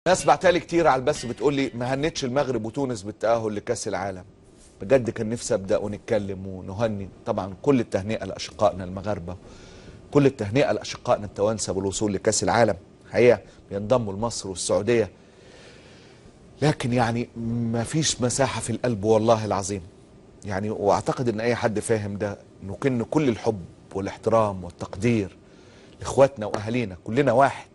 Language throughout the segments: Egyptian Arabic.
ناس بعتالي كتير على البث بتقول لي ما هنتش المغرب وتونس بالتأهل لكأس العالم بجد كان نفسي ابدا ونتكلم ونهني طبعا كل التهنئه لاشقائنا المغاربه كل التهنئه لاشقائنا التوانسه بالوصول لكاس العالم حقيقه بينضموا لمصر والسعوديه لكن يعني ما فيش مساحه في القلب والله العظيم يعني واعتقد ان اي حد فاهم ده نكن كل الحب والاحترام والتقدير لاخواتنا واهالينا كلنا واحد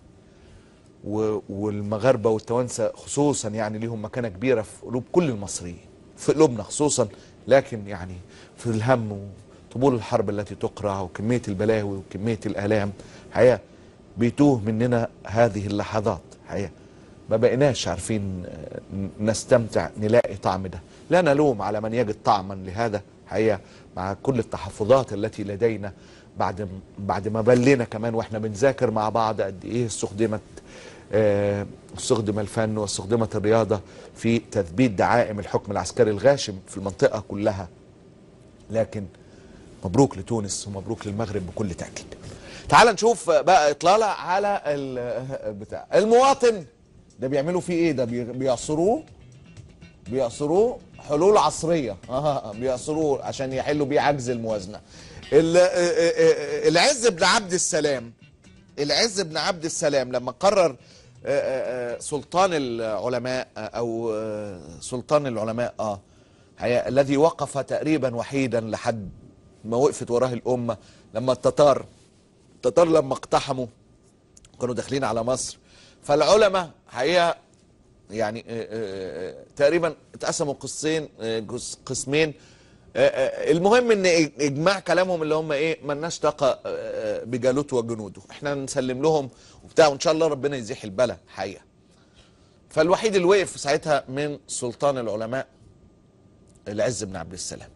و- والمغاربه والتوانسه خصوصا يعني ليهم مكانه كبيره في قلوب كل المصريين في قلوبنا خصوصا لكن يعني في الهم وطبول الحرب التي تقرع وكميه البلاوي وكميه الالام حقيقه بيتوه مننا هذه اللحظات حقيقه ما بقيناش عارفين آه، نستمتع نلاقي طعم ده لا نلوم على من يجد طعما لهذا حقيقه مع كل التحفظات التي لدينا بعد بعد ما بلينا كمان واحنا بنذاكر مع بعض قد ايه استخدمت آه، استخدم الفن واستخدمت الرياضه في تثبيت دعائم الحكم العسكري الغاشم في المنطقه كلها لكن مبروك لتونس ومبروك للمغرب بكل تاكيد تعال نشوف بقى اطلاله على ال- بتاع المواطن ده بيعملوا فيه ايه ده بي- بيعصروه بيعصروه حلول عصريه اه بيعصروه عشان يحلوا بيه عجز الموازنه ال- آه، آه، آه، العز بن عبد السلام العز بن عبد السلام لما قرر آه، آه، آه، سلطان العلماء آه، او آه، سلطان العلماء اه هي الذي وقف تقريبا وحيدا لحد ما وقفت وراه الامه لما التتار التتار لما اقتحموا كانوا داخلين على مصر فالعلماء حقيقه يعني آه، آه، آه، تقريبا اتقسموا قسمين آه، جس- قسمين آه، آه، المهم ان اجماع كلامهم اللي هم ايه ملناش طاقه آه، آه، بجالوت وجنوده احنا نسلم لهم وبتاع وان شاء الله ربنا يزيح البلا حقيقه فالوحيد اللي وقف ساعتها من سلطان العلماء العز بن عبد السلام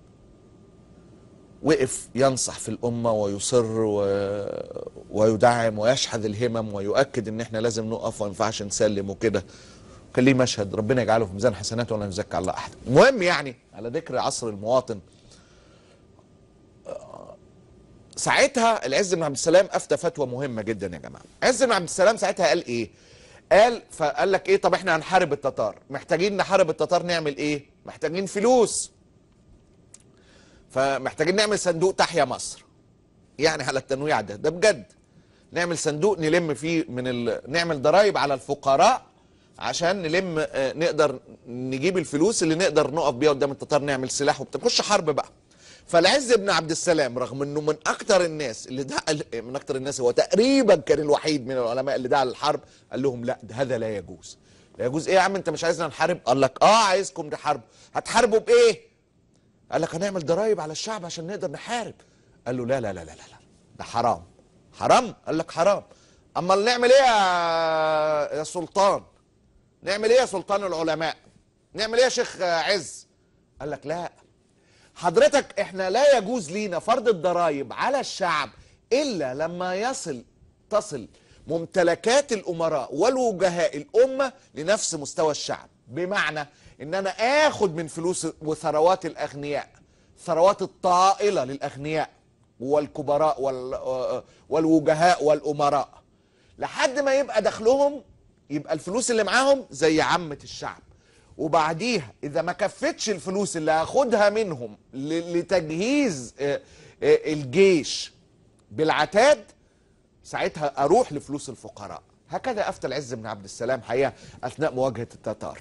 وقف ينصح في الأمة ويصر و... ويدعم ويشحذ الهمم ويؤكد ان احنا لازم نقف وما ينفعش نسلم وكده كان ليه مشهد ربنا يجعله في ميزان حسناته ولا يزكى على احد المهم يعني على ذكر عصر المواطن آه، ساعتها العز بن عبد السلام افتى فتوى مهمه جدا يا جماعه عز بن عبد السلام ساعتها قال ايه قال فقال لك ايه طب احنا هنحارب التتار محتاجين نحارب التتار نعمل ايه محتاجين فلوس فمحتاجين نعمل صندوق تحيا مصر يعني على التنويع ده ده بجد نعمل صندوق نلم فيه من ال... نعمل ضرائب على الفقراء عشان نلم آه، نقدر نجيب الفلوس اللي نقدر نقف بيها قدام التتار نعمل سلاح وبتاع نخش حرب بقى فالعز بن عبد السلام رغم انه من اكتر الناس اللي دعا من اكتر الناس هو تقريبا كان الوحيد من العلماء اللي دعا للحرب قال لهم لا ده هذا لا يجوز لا يجوز ايه يا عم انت مش عايزنا نحارب قال لك اه عايزكم تحاربوا هتحاربوا بايه قال لك هنعمل ضرائب على الشعب عشان نقدر نحارب قال له لا لا لا لا لا, لا. ده حرام حرام قال لك حرام اما نعمل ايه يا يا سلطان نعمل ايه يا سلطان العلماء نعمل ايه يا شيخ عز قال لك لا حضرتك احنا لا يجوز لينا فرض الضرائب على الشعب الا لما يصل تصل ممتلكات الامراء والوجهاء الامه لنفس مستوى الشعب بمعنى ان انا اخد من فلوس وثروات الاغنياء ثروات الطائله للاغنياء والكبراء وال- والوجهاء والامراء لحد ما يبقى دخلهم يبقى الفلوس اللي معاهم زي عامة الشعب وبعديها اذا ما كفتش الفلوس اللي هاخدها منهم ل- لتجهيز آه، آه، الجيش بالعتاد ساعتها اروح لفلوس الفقراء هكذا افتى العز بن عبد السلام حقيقه اثناء مواجهه التتار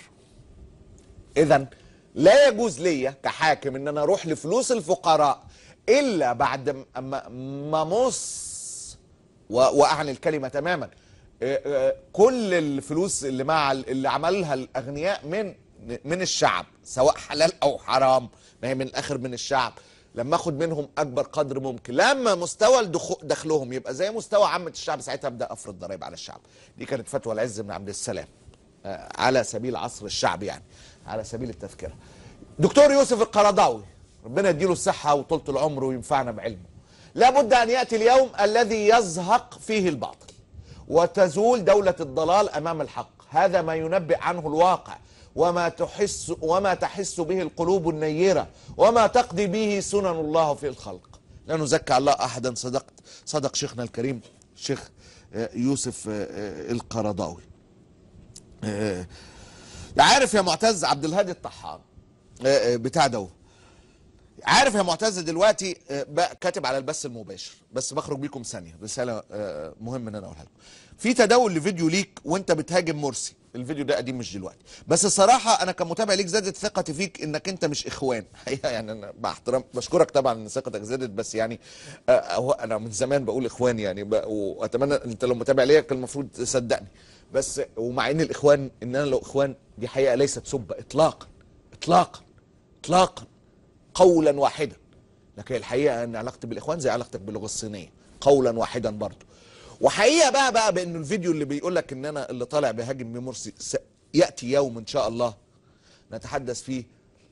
اذا لا يجوز ليا كحاكم ان انا اروح لفلوس الفقراء الا بعد م- ما ما مص و- واعني الكلمه تماما آه، آه، كل الفلوس اللي مع ال- اللي عملها الاغنياء من من الشعب سواء حلال او حرام ما هي من الاخر من الشعب لما اخد منهم اكبر قدر ممكن لما مستوى الدخو- دخلهم يبقى زي مستوى عامه الشعب ساعتها ابدا افرض ضرائب على الشعب دي كانت فتوى العز بن عبد السلام آه، على سبيل عصر الشعب يعني على سبيل التذكره دكتور يوسف القرضاوي ربنا يديله الصحه وطولة العمر وينفعنا بعلمه لابد ان ياتي اليوم الذي يزهق فيه الباطل وتزول دولة الضلال أمام الحق هذا ما ينبئ عنه الواقع وما تحس وما تحس به القلوب النيرة وما تقضي به سنن الله في الخلق لا نزكى الله أحدا صدقت صدق شيخنا الكريم شيخ آه، يوسف آه، آه، القرضاوي آه، عارف يا معتز عبد الهادي الطحان آه، آه، بتاع ده عارف يا معتز دلوقتي آه، بقى كاتب على البث المباشر بس بخرج بيكم ثانيه رساله آه، مهم ان انا اقولها لكم في تداول لفيديو ليك وانت بتهاجم مرسي الفيديو ده قديم مش دلوقتي بس الصراحه انا كمتابع ليك زادت ثقتي فيك انك انت مش اخوان حقيقه يعني انا باحترام بشكرك طبعا ان ثقتك زادت بس يعني آه، هو انا من زمان بقول اخوان يعني ب- واتمنى انت لو متابع ليا كان المفروض تصدقني بس ومع ان الاخوان ان انا لو اخوان دي حقيقه ليست سب اطلاقا اطلاقا اطلاقا قولا واحدا لكن الحقيقه ان علاقتي بالاخوان زي علاقتك باللغه الصينيه قولا واحدا برضه وحقيقه بقى بقى بان الفيديو اللي بيقول لك ان انا اللي طالع بهاجم بمرسي س- ياتي يوم ان شاء الله نتحدث فيه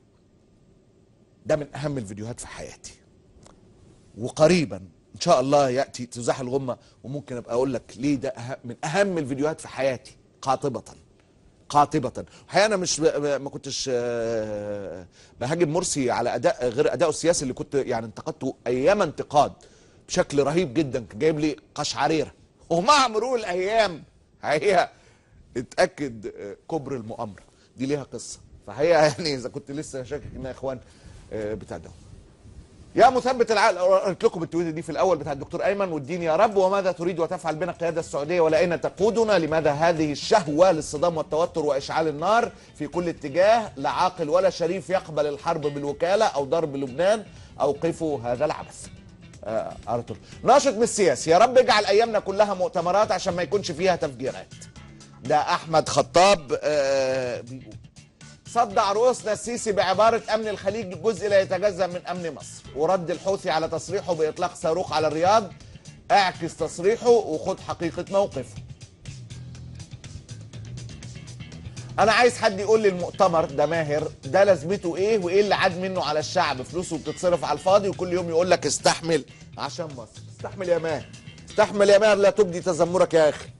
ده من اهم الفيديوهات في حياتي وقريبا ان شاء الله ياتي تزاح الغمه وممكن ابقى اقول لك ليه ده أهم من اهم الفيديوهات في حياتي قاطبه قاطبة الحقيقة أنا مش ب... ب- ما كنتش آه، بهاجم مرسي على أداء غير أداؤه السياسي اللي كنت يعني انتقدته أيام انتقاد بشكل رهيب جدا كان جايب لي قشعريرة ومع مرور الأيام هي اتأكد آه، كبر المؤامرة دي ليها قصة فهي يعني إذا كنت لسه شاكك إنها إخوان آه، بتاع ده يا مثبت العقل قلت لكم التويته دي في الاول بتاع الدكتور ايمن والدين يا رب وماذا تريد وتفعل بنا القياده السعوديه ولا اين تقودنا لماذا هذه الشهوه للصدام والتوتر واشعال النار في كل اتجاه لا عاقل ولا شريف يقبل الحرب بالوكاله او ضرب لبنان اوقفوا هذا العبث آه ارتر ناشط من السياسي يا رب اجعل ايامنا كلها مؤتمرات عشان ما يكونش فيها تفجيرات ده احمد خطاب آه بيقول صدع رؤوسنا السيسي بعبارة أمن الخليج جزء لا يتجزأ من أمن مصر ورد الحوثي على تصريحه بإطلاق صاروخ على الرياض اعكس تصريحه وخد حقيقة موقفه أنا عايز حد يقول لي المؤتمر ده ماهر ده لازمته إيه وإيه اللي عاد منه على الشعب فلوسه بتتصرف على الفاضي وكل يوم يقول لك استحمل عشان مصر استحمل يا ماهر استحمل يا ماهر لا تبدي تذمرك يا أخي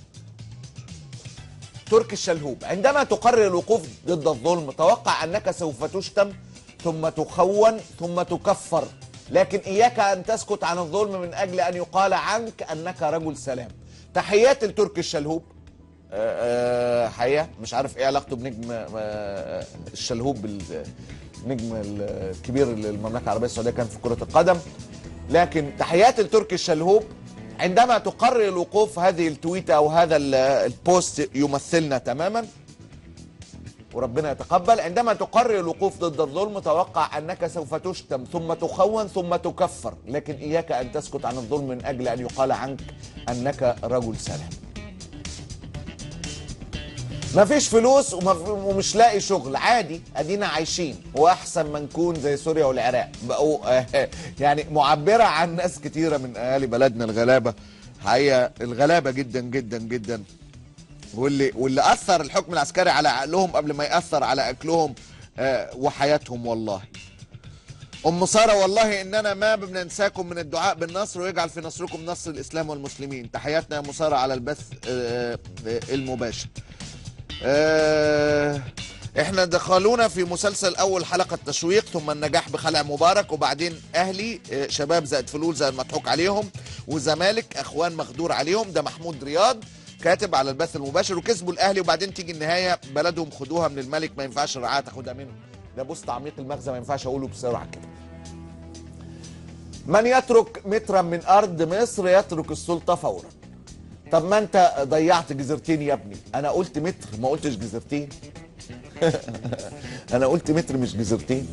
تركي الشلهوب عندما تقرر الوقوف ضد الظلم توقع أنك سوف تشتم ثم تخون ثم تكفر لكن إياك أن تسكت عن الظلم من أجل أن يقال عنك أنك رجل سلام تحيات لتركي الشلهوب آه، آه، حقيقة مش عارف ايه علاقته بنجم آه، الشلهوب بال- النجم الكبير للمملكة العربية السعودية كان في كرة القدم لكن تحيات لتركي الشلهوب عندما تقرر الوقوف هذه التويتة أو هذا ال- البوست يمثلنا تماما وربنا يتقبل عندما تقرر الوقوف ضد الظلم توقع أنك سوف تشتم ثم تخون ثم تكفر لكن إياك أن تسكت عن الظلم من أجل أن يقال عنك أنك رجل سلام مفيش فلوس ومف- ومش لاقي شغل عادي ادينا عايشين واحسن ما نكون زي سوريا والعراق بقوا آه، يعني معبره عن ناس كتيره من اهالي بلدنا الغلابه حقيقه الغلابه جدا جدا جدا واللي واللي اثر الحكم العسكري على عقلهم قبل ما ياثر على اكلهم آه، وحياتهم والله ام ساره والله اننا ما بننساكم من الدعاء بالنصر ويجعل في نصركم نصر الاسلام والمسلمين تحياتنا يا ام ساره على البث آه، آه، المباشر آه، احنا دخلونا في مسلسل اول حلقه تشويق ثم النجاح بخلع مبارك وبعدين اهلي آه، شباب زائد فلول زائد مضحوك عليهم وزمالك اخوان مغدور عليهم ده محمود رياض كاتب على البث المباشر وكسبوا الاهلي وبعدين تيجي النهايه بلدهم خدوها من الملك ما ينفعش الرعايه تاخدها منهم ده بص تعميق المغزى ما ينفعش اقوله بسرعه كده من يترك مترا من ارض مصر يترك السلطه فورا طب ما انت ضيعت جزيرتين يا ابني انا قلت متر ما قلتش جزيرتين انا قلت متر مش جزيرتين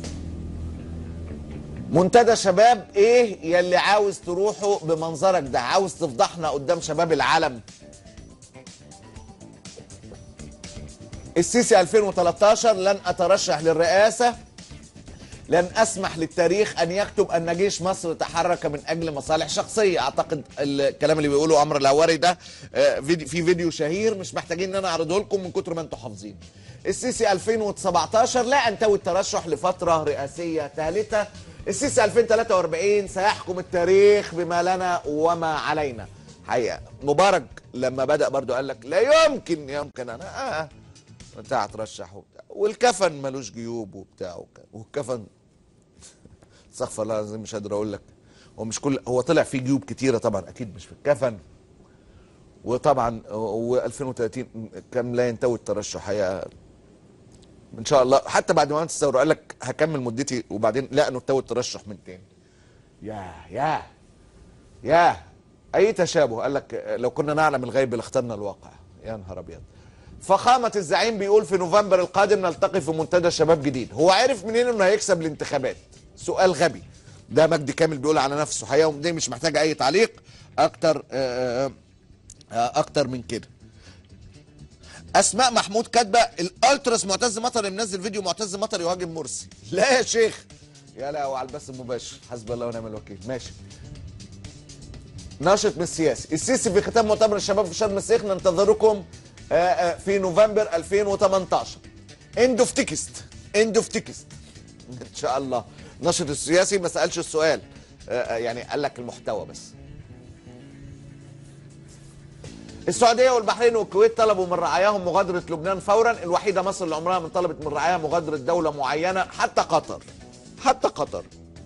منتدى شباب ايه يلي عاوز تروحوا بمنظرك ده عاوز تفضحنا قدام شباب العالم السيسي 2013 لن اترشح للرئاسه لن اسمح للتاريخ ان يكتب ان جيش مصر تحرك من اجل مصالح شخصيه اعتقد الكلام اللي بيقوله عمرو الهواري ده آه، فيديو- في فيديو شهير مش محتاجين ان انا اعرضه لكم من كتر ما انتم حافظين السيسي 2017 لا انتوي الترشح لفتره رئاسيه ثالثه السيسي 2043 سيحكم التاريخ بما لنا وما علينا حقيقه مبارك لما بدا برضو قال لك لا يمكن يمكن انا آه بتاع ترشح وبتاع والكفن ملوش جيوب وبتاع وك- والكفن استغفر الله العظيم مش قادر اقول لك هو مش كل هو طلع فيه جيوب كتيره طبعا اكيد مش في الكفن وطبعا و2030 كم لا ينتوي الترشح هي ان شاء الله حتى بعد ما انت الثوره قال لك هكمل مدتي وبعدين لا نتوي الترشح من تاني يا يا يا اي تشابه قال لك لو كنا نعلم الغيب لاخترنا الواقع يا نهار ابيض فخامة الزعيم بيقول في نوفمبر القادم نلتقي في منتدى شباب جديد هو عارف منين انه هيكسب الانتخابات سؤال غبي ده مجدي كامل بيقول على نفسه حقيقة ودي مش محتاجة اي تعليق اكتر آه، آه، اكتر من كده اسماء محمود كاتبه الالتراس معتز مطر منزل فيديو معتز مطر يهاجم مرسي لا يا شيخ يا لا وعلى البث المباشر حسبي الله ونعم الوكيل ماشي ناشط من السياسي السيسي في ختام مؤتمر الشباب في شرم الشيخ ننتظركم آه، آه، في نوفمبر 2018 اند اوف تكست اند اوف تكست ان شاء الله ناشط السياسي ما سالش السؤال آه، آه، يعني قال لك المحتوى بس السعوديه والبحرين والكويت طلبوا من رعاياهم مغادره لبنان فورا الوحيده مصر اللي عمرها ما طلبت من رعاياها مغادره دوله معينه حتى قطر حتى قطر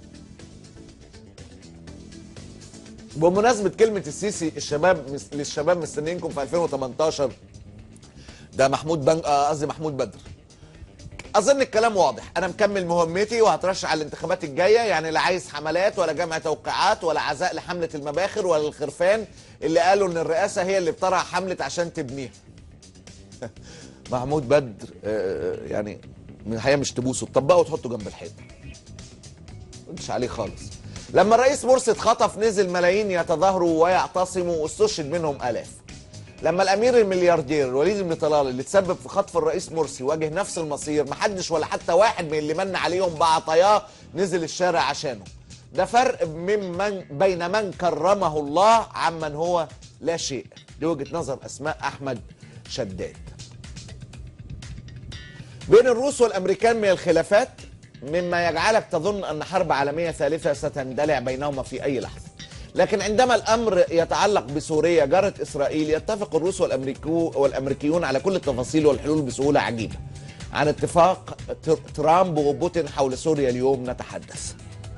بمناسبه كلمه السيسي الشباب مس- للشباب مستنيينكم في 2018 ده محمود بن آه، قصدي محمود بدر اظن الكلام واضح انا مكمل مهمتي وهترشح على الانتخابات الجايه يعني لا عايز حملات ولا جمع توقيعات ولا عزاء لحمله المباخر ولا الخرفان اللي قالوا ان الرئاسه هي اللي بترعى حمله عشان تبنيها محمود بدر آه، يعني من الحقيقه مش تبوسه تطبقه وتحطه جنب الحيط مش عليه خالص لما الرئيس مرسي اتخطف نزل ملايين يتظاهروا ويعتصموا واستشهد منهم الاف لما الامير الملياردير وليد بن طلال اللي تسبب في خطف الرئيس مرسي واجه نفس المصير محدش ولا حتى واحد من اللي من عليهم بعطاياه نزل الشارع عشانه ده فرق من من بين من كرمه الله عمن هو لا شيء دي وجهه نظر اسماء احمد شداد بين الروس والامريكان من الخلافات مما يجعلك تظن ان حرب عالميه ثالثه ستندلع بينهما في اي لحظه لكن عندما الامر يتعلق بسوريا جارت اسرائيل يتفق الروس والامريكو والامريكيون على كل التفاصيل والحلول بسهوله عجيبه عن اتفاق تر- ترامب وبوتين حول سوريا اليوم نتحدث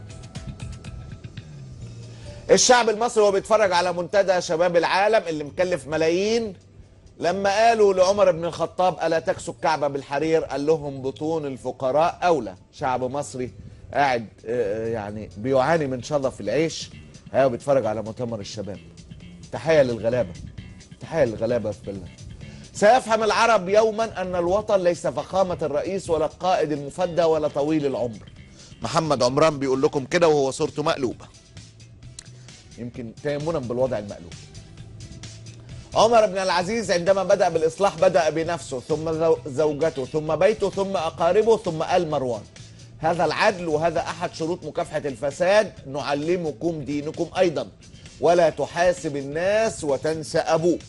الشعب المصري وهو بيتفرج على منتدى شباب العالم اللي مكلف ملايين لما قالوا لعمر بن الخطاب ألا تكسوا الكعبة بالحرير قال لهم بطون الفقراء أولى شعب مصري قاعد آه، يعني بيعاني من شظف العيش هو بيتفرج على مؤتمر الشباب تحية للغلابة تحية للغلابة في بلاد سيفهم العرب يوما أن الوطن ليس فخامة الرئيس ولا القائد المفدى ولا طويل العمر محمد عمران بيقول لكم كده وهو صورته مقلوبة يمكن تيمنا بالوضع المقلوب عمر بن العزيز عندما بدأ بالإصلاح بدأ بنفسه ثم زو- زوجته ثم بيته ثم أقاربه ثم آل مروان هذا العدل وهذا أحد شروط مكافحة الفساد نعلمكم دينكم أيضا ولا تحاسب الناس وتنسى أبوك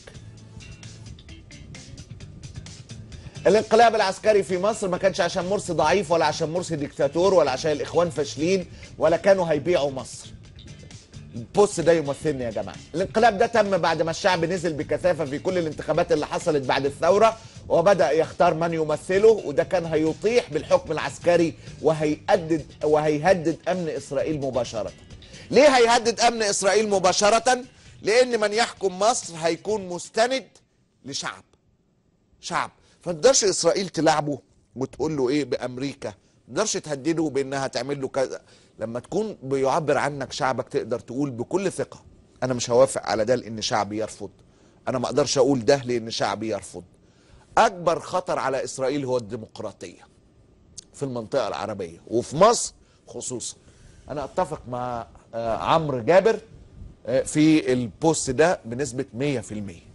الانقلاب العسكري في مصر ما كانش عشان مرسي ضعيف ولا عشان مرسي ديكتاتور ولا عشان الإخوان فاشلين ولا كانوا هيبيعوا مصر البوست ده يمثلني يا جماعه الانقلاب ده تم بعد ما الشعب نزل بكثافه في كل الانتخابات اللي حصلت بعد الثوره وبدا يختار من يمثله وده كان هيطيح بالحكم العسكري وهيأدد وهيهدد امن اسرائيل مباشره ليه هيهدد امن اسرائيل مباشره لان من يحكم مصر هيكون مستند لشعب شعب فتقدرش اسرائيل تلعبه وتقول له ايه بامريكا ما تقدرش تهدده بانها تعمل له كذا لما تكون بيعبر عنك شعبك تقدر تقول بكل ثقه انا مش هوافق على ده لان شعبي يرفض انا ما اقدرش اقول ده لان شعبي يرفض اكبر خطر على اسرائيل هو الديمقراطيه في المنطقه العربيه وفي مصر خصوصا انا اتفق مع آه، عمرو جابر آه، في البوست ده بنسبه 100%